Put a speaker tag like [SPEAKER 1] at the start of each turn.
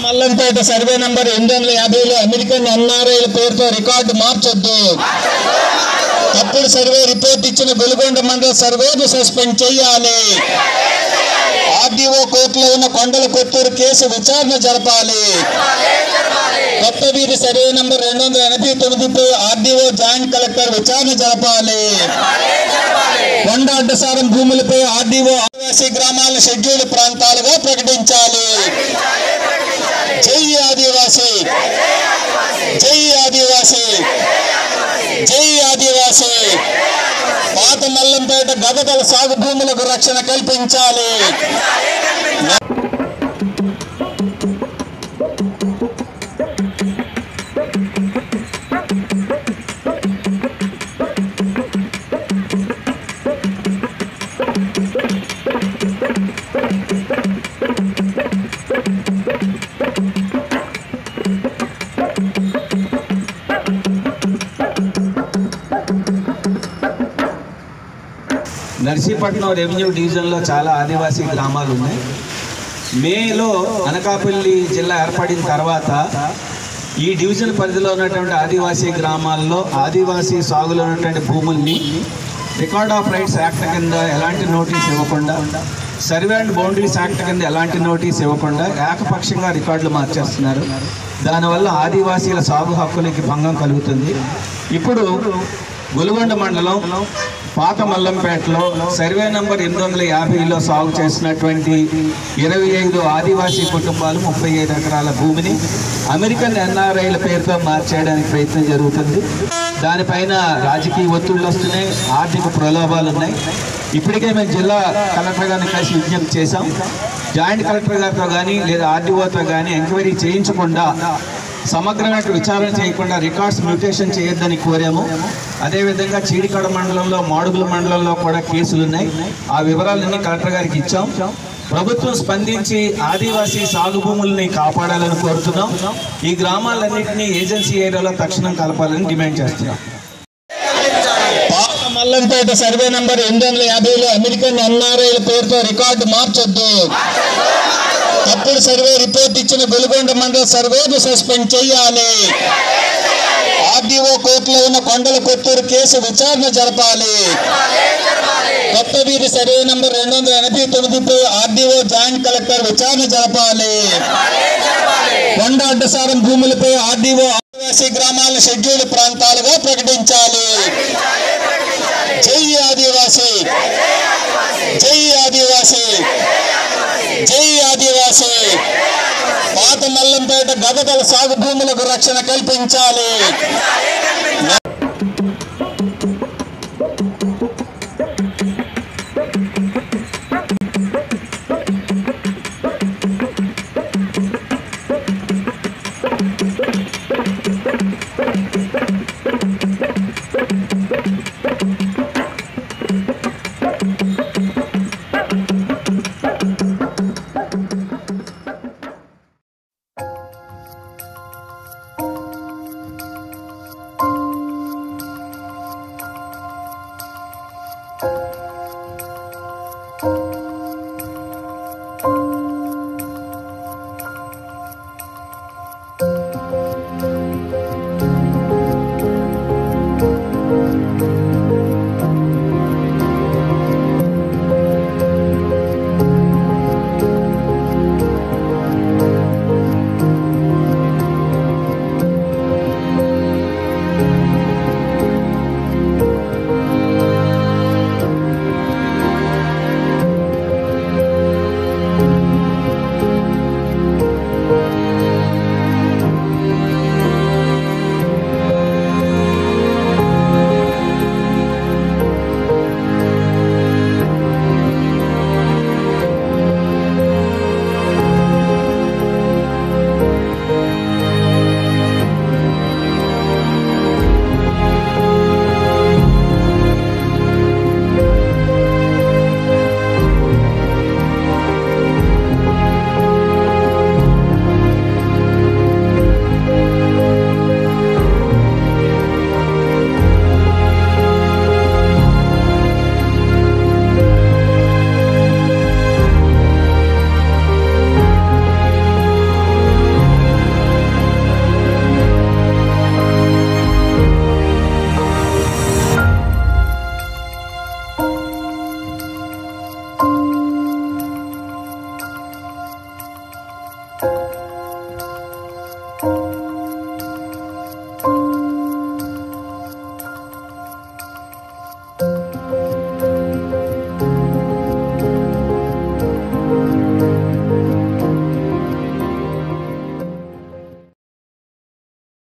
[SPEAKER 1] Mallampet survey number ఎనిమిది వందల యాభైలో అమెరికన్ ఎన్ఆర్ఐల పేరుతో రికార్డు మార్చొద్దు తప్పుడు సర్వే రిపోర్ట్ ఇచ్చిన గొలుగొండ మండల సర్వేను సస్పెండ్ చేయాలి ఆర్డీఓ కోర్టులో ఉన్న కొండల కొత్తూరు కేసు విచారణ జరపాలి కొత్త వీధి సర్వే నంబర్ రెండు వందల ఎనభై తొమ్మిదిపై ఆర్డీఓ జాయింట్ కలెక్టర్ విచారణ జరపాలి కొండ అడ్డసారం భూములపై ఆర్డీఓ ఆదివాసీ గ్రామాల షెడ్యూల్ ప్రాంతాలుగా ప్రకటించాలి జై ఆదివాసీ జై ఆదివాసీ జై ఆదివాసీ పాత మల్లంపేట గదదల సాగు భూములకు రక్షణ కల్పించాలి
[SPEAKER 2] నర్సీపట్నం రెవెన్యూ డివిజన్లో చాలా ఆదివాసీ గ్రామాలు ఉన్నాయి మేలో అనకాపల్లి జిల్లా ఏర్పడిన తర్వాత ఈ డివిజన్ పరిధిలో ఉన్నటువంటి ఆదివాసీ గ్రామాల్లో ఆదివాసీ సాగులో ఉన్నటువంటి భూముల్ని రికార్డ్ ఆఫ్ రైట్స్ యాక్ట్ కింద ఎలాంటి నోటీస్ ఇవ్వకుండా సర్వే అండ్ బౌండరీస్ యాక్ట్ కింద ఎలాంటి నోటీస్ ఇవ్వకుండా ఏకపక్షంగా రికార్డులు మార్చేస్తున్నారు దానివల్ల ఆదివాసీల సాగు హక్కులకి భంగం కలుగుతుంది ఇప్పుడు గులుగొండ మండలం పాత మల్లంపేటలో సర్వే నంబర్ ఎనిమిది వందల యాభైలో సాగు చేసినటువంటి ఇరవై ఐదు ఆదివాసీ కుటుంబాలు ముప్పై ఐదు ఎకరాల భూమిని అమెరికన్ ఎన్ఆర్ఐల పేరుతో మార్చేయడానికి ప్రయత్నం జరుగుతుంది దానిపైన రాజకీయ ఒత్తిళ్ళు వస్తున్నాయి ఆర్థిక ప్రలోభాలు ఉన్నాయి ఇప్పటికే మేము జిల్లా కలెక్టర్ గారిని కలిసి విజ్ఞప్తి చేశాం జాయింట్ కలెక్టర్ గారితో కానీ లేదా ఆర్డీఓతో కానీ ఎంక్వైరీ చేయించకుండా సమగ్రమైన విచారణ చేయకుండా రికార్డ్స్ మ్యూటేషన్ చేయొద్దని కోరాము అదేవిధంగా చీడికాడ మండలంలో మాడుగుల మండలంలో కూడా కేసులు ఉన్నాయి ఆ వివరాలన్నీ కలెక్టర్ గారికి ఇచ్చాం ప్రభుత్వం స్పందించి ఆదివాసీ సాగు భూముల్ని కాపాడాలని కోరుతున్నాం ఈ గ్రామాలన్నింటినీ ఏజెన్సీ ఏరియాలో తక్షణం కలపాలని డిమాండ్ చేస్తున్నాం
[SPEAKER 1] పాత మల్లంపేట సర్వే నంబర్ ఎనిమిది వందల యాభైలో అమెరికన్ ఎన్ఆర్ఐల పేరుతో రికార్డు మార్చొద్దు తప్పుడు సర్వే రిపోర్ట్ ఇచ్చిన గొలుగొండ మండల సర్వేను సస్పెండ్ చేయాలి ఆర్డీఓ కోర్టులో ఉన్న కొండల కొత్తూరు కేసు విచారణ జరపాలి కొత్త వీధి సర్వే నంబర్ రెండు వందల ఎనభై తొమ్మిదిపై ఆర్డీఓ జాయింట్ కలెక్టర్ విచారణ జరపాలి కొండ అడ్డసారం భూములపై ఆర్డీఓ ఆదివాసీ గ్రామాల షెడ్యూల్ ప్రాంతాలుగా ప్రకటించాలి జై ఆదివాసీ జై ఆదివాసీ జై ఆదివాసీ పాత మల్లంపేట గదదల సాగు భూములకు రక్షణ కల్పించాలి